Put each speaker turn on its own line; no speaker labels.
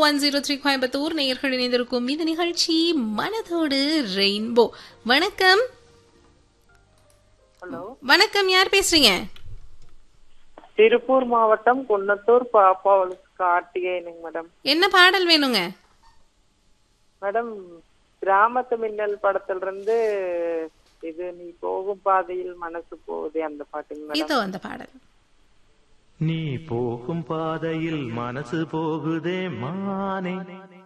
one zero three Coimbatore நேயர்கள் இணைந்திருக்கும் இந்த நிகழ்ச்சி மனதோடு ரெயின்போ வணக்கம்
ஹலோ
வணக்கம் யார் பேசுறீங்க
திருப்பூர் மாவட்டம் குன்னத்தூர் பாப்பாவளுக்கு கார்த்திகேயனுங்க மேடம்
என்ன பாடல் வேணுங்க
மேடம் கிராமத்து மின்னல் படத்துல இருந்து இது நீ போகும் பாதையில் மனசு போகுதே அந்த பாட்டுங்க மேடம்
இதோ அந்த பாடல்
நீ போகும் பாதையில் மனசு போகுதே மானே